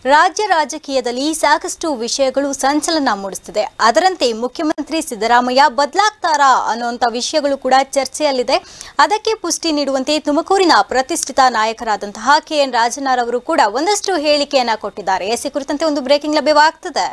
ರಾಜ್ಯ ರಾಜಕೀಯದಲ್ಲಿ ಸಾಕಷ್ಟು ವಿಷಯಗಳು ಸಂಚಲನ ಮೂಡಿಸುತ್ತಿದೆ ಅದರಂತೆ ಮುಖ್ಯಮಂತ್ರಿ ಸಿದ್ದರಾಮಯ್ಯ ಬದಲಾಗ್ತಾರಾ ಅನ್ನುವಂಥ ವಿಷಯಗಳು ಕೂಡ ಚರ್ಚೆಯಲ್ಲಿದೆ ಅದಕ್ಕೆ ಪುಷ್ಟಿ ನೀಡುವಂತೆ ತುಮಕೂರಿನ ಪ್ರತಿಷ್ಠಿತ ನಾಯಕರಾದಂತಹ ಕೆಎನ್ ರಾಜನಾರ್ ಅವರು ಕೂಡ ಒಂದಷ್ಟು ಹೇಳಿಕೆಯನ್ನ ಕೊಟ್ಟಿದ್ದಾರೆ ಎಸಿ ಕುರಿತಂತೆ ಒಂದು ಬ್ರೇಕಿಂಗ್ ಲಭ್ಯವಾಗ್ತದೆ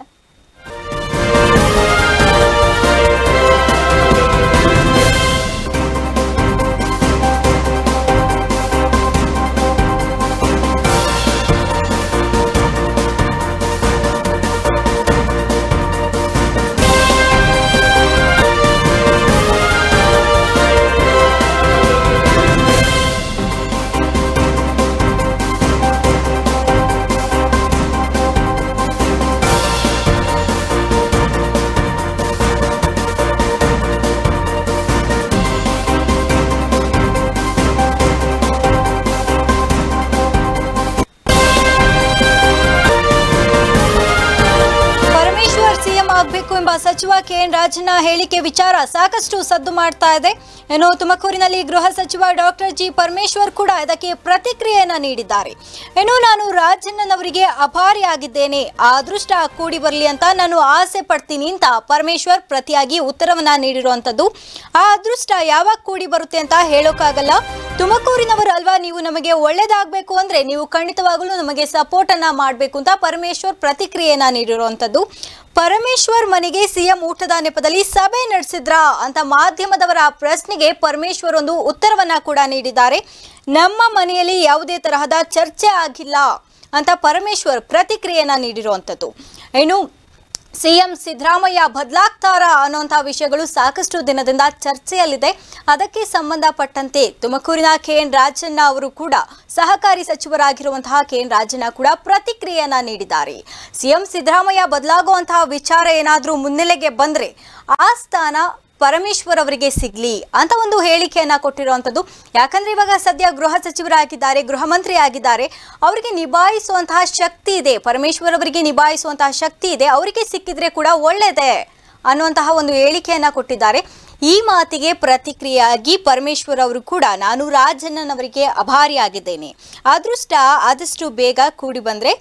ಪರಮೇಶ್ವರ್ ಸಿಎಂ ಆಗಬೇಕು ಎಂಬ ಸಚಿವ ಕೆಎನ್ ರಾಜನ ಹೇಳಿಕೆ ವಿಚಾರ ಸಾಕಷ್ಟು ಸದ್ದು ಮಾಡ್ತಾ ಇದೆ ಏನು ತುಮಕೂರಿನಲ್ಲಿ ಗೃಹ ಸಚಿವ ಡಾಕ್ಟರ್ ಜಿ ಪರಮೇಶ್ವರ್ ಕೂಡ ಇದಕ್ಕೆ ಪ್ರತಿಕ್ರಿಯೆಯನ್ನ ನೀಡಿದ್ದಾರೆ ಏನು ನಾನು ರಾಜಣ್ಣನವರಿಗೆ ಅಭಾರಿಯಾಗಿದ್ದೇನೆ ಆ ಅದೃಷ್ಟ ಕೂಡಿ ಬರಲಿ ಅಂತ ನಾನು ಆಸೆ ಪಡ್ತೀನಿ ಅಂತ ಪರಮೇಶ್ವರ್ ಪ್ರತಿಯಾಗಿ ಉತ್ತರವನ್ನ ನೀಡಿರುವಂತದ್ದು ಆ ಅದೃಷ್ಟ ಯಾವಾಗ ಕೂಡಿ ಬರುತ್ತೆ ಅಂತ ಹೇಳೋಕ್ಕಾಗಲ್ಲ ತುಮಕೂರಿನವರು ಅಲ್ವಾ ನೀವು ನಮಗೆ ಒಳ್ಳೇದಾಗಬೇಕು ಅಂದ್ರೆ ನೀವು ಖಂಡಿತವಾಗಲೂ ನಮಗೆ ಸಪೋರ್ಟ್ ಅನ್ನ ಮಾಡಬೇಕು ಅಂತ ಪರಮೇಶ್ವರ್ ಪ್ರತಿಕ್ರಿಯೆಯನ್ನ ನೀಡಿರುವಂತದ್ದು ಪರಮೇಶ್ವರ್ ಮನೆಗೆ ಸಿಎಂ ಊಟದ ನೆಪದಲ್ಲಿ ಸಭೆ ನಡೆಸಿದ್ರಾ ಅಂತ ಮಾಧ್ಯಮದವರ ಪ್ರಶ್ನೆಗೆ ಪರಮೇಶ್ವರ್ ಒಂದು ಉತ್ತರವನ್ನ ಕೂಡ ನೀಡಿದ್ದಾರೆ ನಮ್ಮ ಮನೆಯಲ್ಲಿ ಯಾವುದೇ ತರಹದ ಚರ್ಚೆ ಆಗಿಲ್ಲ ಅಂತ ಪರಮೇಶ್ವರ್ ಪ್ರತಿಕ್ರಿಯೆಯನ್ನ ನೀಡಿರುವಂಥದ್ದು ಇನ್ನು ಸಿಎಂ ಸಿದ್ದರಾಮಯ್ಯ ಬದಲಾಗ್ತಾರಾ ಅನ್ನುವಂಥ ವಿಷಯಗಳು ಸಾಕಷ್ಟು ದಿನದಿಂದ ಚರ್ಚೆಯಲ್ಲಿದೆ ಅದಕ್ಕೆ ಸಂಬಂಧಪಟ್ಟಂತೆ ತುಮಕೂರಿನ ಕೆ ಎನ್ ರಾಜಣ್ಣ ಅವರು ಕೂಡ ಸಹಕಾರಿ ಸಚಿವರಾಗಿರುವಂತಹ ಕೆ ಎನ್ ರಾಜಣ್ಣ ಕೂಡ ಪ್ರತಿಕ್ರಿಯೆಯನ್ನ ನೀಡಿದ್ದಾರೆ ಸಿಎಂ ಸಿದ್ದರಾಮಯ್ಯ ಬದಲಾಗುವಂತಹ ವಿಚಾರ ಏನಾದರೂ ಮುನ್ನೆಲೆಗೆ ಬಂದ್ರೆ ಆ ಸ್ಥಾನ ಪರಮೇಶ್ವರ್ ಅವರಿಗೆ ಸಿಗ್ಲಿ ಅಂತ ಒಂದು ಹೇಳಿಕೆಯನ್ನ ಕೊಟ್ಟಿರುವಂತದ್ದು ಯಾಕಂದ್ರೆ ಇವಾಗ ಸದ್ಯ ಗೃಹ ಸಚಿವರಾಗಿದ್ದಾರೆ ಗೃಹ ಮಂತ್ರಿ ಆಗಿದ್ದಾರೆ ಅವರಿಗೆ ನಿಭಾಯಿಸುವಂತಹ ಶಕ್ತಿ ಇದೆ ಪರಮೇಶ್ವರ್ ಅವರಿಗೆ ನಿಭಾಯಿಸುವಂತಹ ಶಕ್ತಿ ಇದೆ ಅವರಿಗೆ ಸಿಕ್ಕಿದ್ರೆ ಕೂಡ ಒಳ್ಳೇದೇ ಅನ್ನುವಂತಹ ಒಂದು ಹೇಳಿಕೆಯನ್ನ ಕೊಟ್ಟಿದ್ದಾರೆ ಈ ಮಾತಿಗೆ ಪ್ರತಿಕ್ರಿಯೆಯಾಗಿ ಪರಮೇಶ್ವರ್ ಅವರು ಕೂಡ ನಾನು ರಾಜಣ್ಣನವರಿಗೆ ಅಭಾರಿಯಾಗಿದ್ದೇನೆ ಅದೃಷ್ಟ ಆದಷ್ಟು ಬೇಗ ಕೂಡಿ ಬಂದ್ರೆ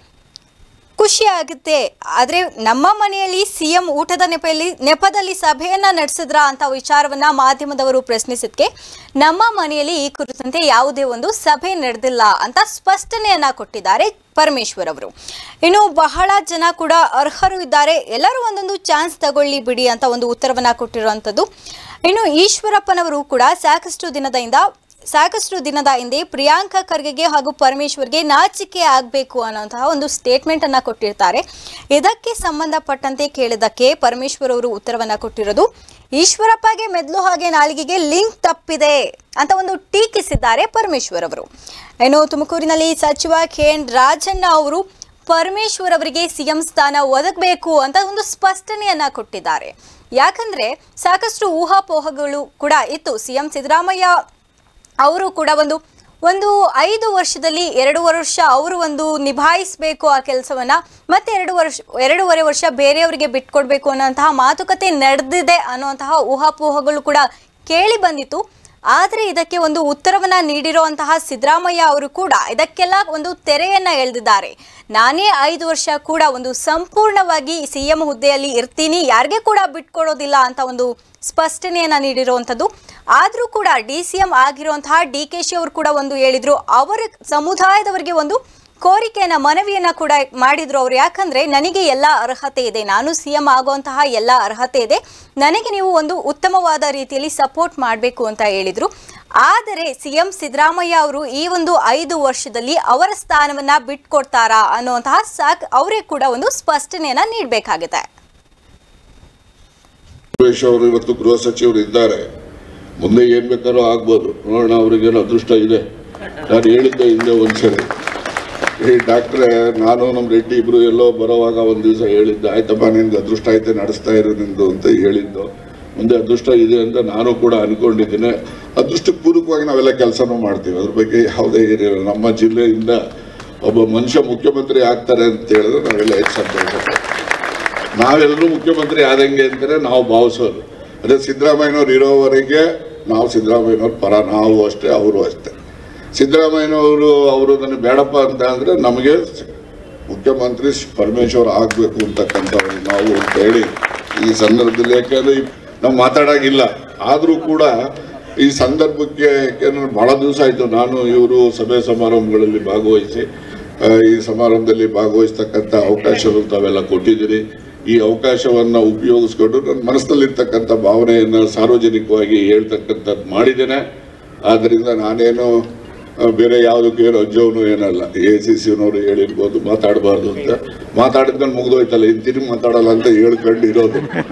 ಖುಷಿ ಆಗುತ್ತೆ ಆದರೆ ನಮ್ಮ ಮನೆಯಲ್ಲಿ ಸಿಎಂ ಊಟದ ನೆಪದಲ್ಲಿ ನೆಪದಲ್ಲಿ ಸಭೆಯನ್ನ ನಡೆಸಿದ್ರ ಅಂತ ವಿಚಾರವನ್ನ ಮಾಧ್ಯಮದವರು ಪ್ರಶ್ನಿಸಿದ್ಕೆ ನಮ್ಮ ಮನೆಯಲ್ಲಿ ಈ ಕುರಿತಂತೆ ಯಾವುದೇ ಒಂದು ಸಭೆ ನಡೆದಿಲ್ಲ ಅಂತ ಸ್ಪಷ್ಟನೆಯನ್ನ ಕೊಟ್ಟಿದ್ದಾರೆ ಪರಮೇಶ್ವರ್ ಅವರು ಇನ್ನು ಬಹಳ ಜನ ಕೂಡ ಅರ್ಹರು ಇದ್ದಾರೆ ಎಲ್ಲರೂ ಒಂದೊಂದು ಚಾನ್ಸ್ ತಗೊಳ್ಳಿ ಬಿಡಿ ಅಂತ ಒಂದು ಉತ್ತರವನ್ನ ಕೊಟ್ಟಿರುವಂಥದ್ದು ಇನ್ನು ಈಶ್ವರಪ್ಪನವರು ಕೂಡ ಸಾಕಷ್ಟು ದಿನದಿಂದ ಸಾಕಷ್ಟು ದಿನದ ಹಿಂದೆ ಪ್ರಿಯಾಂಕಾ ಖರ್ಗೆಗೆ ಹಾಗೂ ಪರಮೇಶ್ವರ್ಗೆ ನಾಚಿಕೆ ಆಗಬೇಕು ಅನ್ನೋಂತಹ ಒಂದು ಸ್ಟೇಟ್ಮೆಂಟ್ ಅನ್ನ ಕೊಟ್ಟಿರ್ತಾರೆ ಇದಕ್ಕೆ ಸಂಬಂಧಪಟ್ಟಂತೆ ಕೇಳಿದಕ್ಕೆ ಪರಮೇಶ್ವರ್ ಅವರು ಉತ್ತರವನ್ನ ಕೊಟ್ಟಿರೋದು ಈಶ್ವರಪ್ಪಗೆ ಮೆದ್ಲು ಹಾಗೆ ನಾಲಿಗೆಗೆ ಲಿಂಕ್ ತಪ್ಪಿದೆ ಅಂತ ಒಂದು ಟೀಕಿಸಿದ್ದಾರೆ ಪರಮೇಶ್ವರ್ ಅವರು ಇನ್ನು ತುಮಕೂರಿನಲ್ಲಿ ಸಚಿವ ಕೆ ಎನ್ ರಾಜಣ್ಣ ಅವರು ಪರಮೇಶ್ವರ್ ಅವರಿಗೆ ಸಿಎಂ ಸ್ಥಾನ ಒದಗಬೇಕು ಅಂತ ಒಂದು ಸ್ಪಷ್ಟನೆಯನ್ನ ಕೊಟ್ಟಿದ್ದಾರೆ ಯಾಕಂದ್ರೆ ಸಾಕಷ್ಟು ಊಹಾಪೋಹಗಳು ಕೂಡ ಇತ್ತು ಸಿಎಂ ಸಿದ್ದರಾಮಯ್ಯ ಅವರು ಕೂಡ ಒಂದು ಒಂದು ಐದು ವರ್ಷದಲ್ಲಿ ಎರಡೂವರೆ ವರ್ಷ ಅವರು ಒಂದು ನಿಭಾಯಿಸಬೇಕು ಆ ಕೆಲಸವನ್ನ ಮತ್ತೆ ಎರಡು ವರ್ಷ ಎರಡೂವರೆ ವರ್ಷ ಬೇರೆಯವರಿಗೆ ಬಿಟ್ಕೊಡ್ಬೇಕು ಅನ್ನೋಂತಹ ಮಾತುಕತೆ ನಡೆದಿದೆ ಅನ್ನುವಂತಹ ಊಹಾಪೋಹಗಳು ಕೂಡ ಕೇಳಿ ಬಂದಿತ್ತು ಆದರೆ ಇದಕ್ಕೆ ಒಂದು ಉತ್ತರವನ್ನ ನೀಡಿರುವಂತಹ ಸಿದ್ದರಾಮಯ್ಯ ಅವರು ಕೂಡ ಇದಕ್ಕೆಲ್ಲ ಒಂದು ತೆರೆಯನ್ನ ಎಳೆದಿದ್ದಾರೆ ನಾನೇ ಐದು ವರ್ಷ ಕೂಡ ಒಂದು ಸಂಪೂರ್ಣವಾಗಿ ಸಿಎಂ ಹುದ್ದೆಯಲ್ಲಿ ಇರ್ತೀನಿ ಯಾರಿಗೆ ಕೂಡ ಬಿಟ್ಕೊಡೋದಿಲ್ಲ ಅಂತ ಒಂದು ಸ್ಪಷ್ಟನೆಯನ್ನ ನೀಡಿರುವಂಥದ್ದು ಆದರೂ ಕೂಡ ಡಿ ಸಿ ಎಂ ಆಗಿರುವಂತಹ ಡಿ ಕೆ ಶಿ ಅವರು ಕೂಡ ಒಂದು ಹೇಳಿದ್ರು ಅವರ ಸಮುದಾಯದವರಿಗೆ ಒಂದು ಕೋರಿಕೆಯನ್ನ ಮನವಿಯನ್ನ ಕೂಡ ಮಾಡಿದ್ರು ಅವರು ಯಾಕಂದ್ರೆ ನನಗೆ ಎಲ್ಲ ಅರ್ಹತೆ ಇದೆ ನಾನು ಸಿ ಎಂ ಆಗುವಂತಹ ಎಲ್ಲ ಅರ್ಹತೆ ಇದೆ ನನಗೆ ನೀವು ಒಂದು ಉತ್ತಮವಾದ ರೀತಿಯಲ್ಲಿ ಸಪೋರ್ಟ್ ಮಾಡಬೇಕು ಅಂತ ಹೇಳಿದ್ರು ಆದರೆ ಸಿಎಂ ಸಿದ್ದರಾಮಯ್ಯ ಅವರು ಈ ಒಂದು ಐದು ವರ್ಷದಲ್ಲಿ ಅವರ ಸ್ಥಾನವನ್ನ ಬಿಟ್ಕೊಡ್ತಾರಾ ಅನ್ನುವಂತಹ ಸಾಕ್ ಅವರೇ ಕೂಡ ಒಂದು ಸ್ಪಷ್ಟನೆಯನ್ನ ನೀಡಬೇಕಾಗಿದೆ ಸುರೇಶ್ ಅವರು ಇವತ್ತು ಗೃಹ ಸಚಿವರು ಇದ್ದಾರೆ ಮುಂದೆ ಏನ್ ಬೇಕಾದ್ರೂ ಆಗ್ಬೋದು ನೋಡೋಣ ಅವ್ರಿಗೇನು ಅದೃಷ್ಟ ಇದೆ ನಾನು ಹೇಳಿದ್ದೆ ಹಿಂದೆ ಒಂದ್ಸರಿ ಈ ಡಾಕ್ಟ್ರೆ ನಾನು ನಮ್ಮ ರೆಡ್ಡಿ ಇಬ್ರು ಎಲ್ಲೋ ಬರೋವಾಗ ಒಂದ್ ದಿವಸ ಹೇಳಿದ್ದೆ ಆಯ್ತಪ್ಪ ನಿನ್ಗೆ ಅದೃಷ್ಟ ಐತೆ ನಡೆಸ್ತಾ ಇರು ನಿಂದು ಅಂತ ಹೇಳಿದ್ದು ಮುಂದೆ ಅದೃಷ್ಟ ಇದೆ ಅಂತ ನಾನು ಕೂಡ ಅನ್ಕೊಂಡಿದ್ದೀನಿ ಅದೃಷ್ಟಕ್ಕೆ ಪೂರಕವಾಗಿ ನಾವೆಲ್ಲ ಕೆಲಸನೂ ಮಾಡ್ತೀವಿ ಅದ್ರ ಬಗ್ಗೆ ಯಾವುದೇ ಏನಿಲ್ಲ ನಮ್ಮ ಜಿಲ್ಲೆಯಿಂದ ಒಬ್ಬ ಮನುಷ್ಯ ಮುಖ್ಯಮಂತ್ರಿ ಆಗ್ತಾರೆ ಅಂತ ಹೇಳಿದ್ರೆ ನಾವೆಲ್ಲ ಹೆಚ್ಚು ಸಂತೋಷ ನಾವೆಲ್ಲರೂ ಮುಖ್ಯಮಂತ್ರಿ ಆದಂಗೆ ಅಂತಾರೆ ನಾವು ಭಾವಿಸೋದು ಅದೇ ಸಿದ್ದರಾಮಯ್ಯನವ್ರು ಇರೋವರೆಗೆ ನಾವು ಸಿದ್ದರಾಮಯ್ಯನವ್ರ ಪರ ನಾವು ಅಷ್ಟೇ ಅವರು ಅಷ್ಟೇ ಸಿದ್ದರಾಮಯ್ಯನವರು ಅವರು ನನಗೆ ಬೇಡಪ್ಪ ಅಂತ ಅಂದ್ರೆ ನಮಗೆ ಮುಖ್ಯಮಂತ್ರಿ ಪರಮೇಶ್ವರ್ ಆಗಬೇಕು ಅಂತಕ್ಕಂಥವ್ರು ನಾವು ಅಂತ ಹೇಳಿ ಈ ಸಂದರ್ಭದಲ್ಲಿ ಯಾಕೆಂದ್ರೆ ನಾವು ಮಾತಾಡಾಗಿಲ್ಲ ಆದರೂ ಕೂಡ ಈ ಸಂದರ್ಭಕ್ಕೆ ಯಾಕೆಂದ್ರೆ ಬಹಳ ದಿವಸ ಆಯಿತು ನಾನು ಇವರು ಸಭೆ ಸಮಾರಂಭಗಳಲ್ಲಿ ಭಾಗವಹಿಸಿ ಆ, ಈ ಸಮಾರಂಭದಲ್ಲಿ ಭಾಗವಹಿಸ್ತಕ್ಕಂಥ ಅವಕಾಶಗಳು ತಾವೆಲ್ಲ ಕೊಟ್ಟಿದ್ದೀರಿ ಈ ಅವಕಾಶವನ್ನ ಉಪಯೋಗಿಸ್ಕೊಂಡು ನನ್ನ ಮನಸ್ಸಿನಲ್ಲಿರ್ತಕ್ಕಂಥ ಭಾವನೆಯನ್ನ ಸಾರ್ವಜನಿಕವಾಗಿ ಹೇಳ್ತಕ್ಕಂಥದ್ದು ಮಾಡಿದ್ದೇನೆ ಆದ್ದರಿಂದ ನಾನೇನು ಆ, ಬೇರೆ ಯಾವುದಕ್ಕೂ ಏನು ಅಜ್ಜವನು ಏನಲ್ಲ ಎ ಸಿ ಸಿನವರು ಹೇಳಿರ್ಬೋದು ಮಾತಾಡಬಾರ್ದು ಅಂತ ಮಾತಾಡಿದ್ಮೇಲೆ ಮುಗ್ದೋಯ್ತಲ್ಲ ಇನ್ನು ತಿರುಗಿ ಮಾತಾಡಲ್ಲ ಅಂತ ಹೇಳ್ಕೊಂಡು ಇರೋದು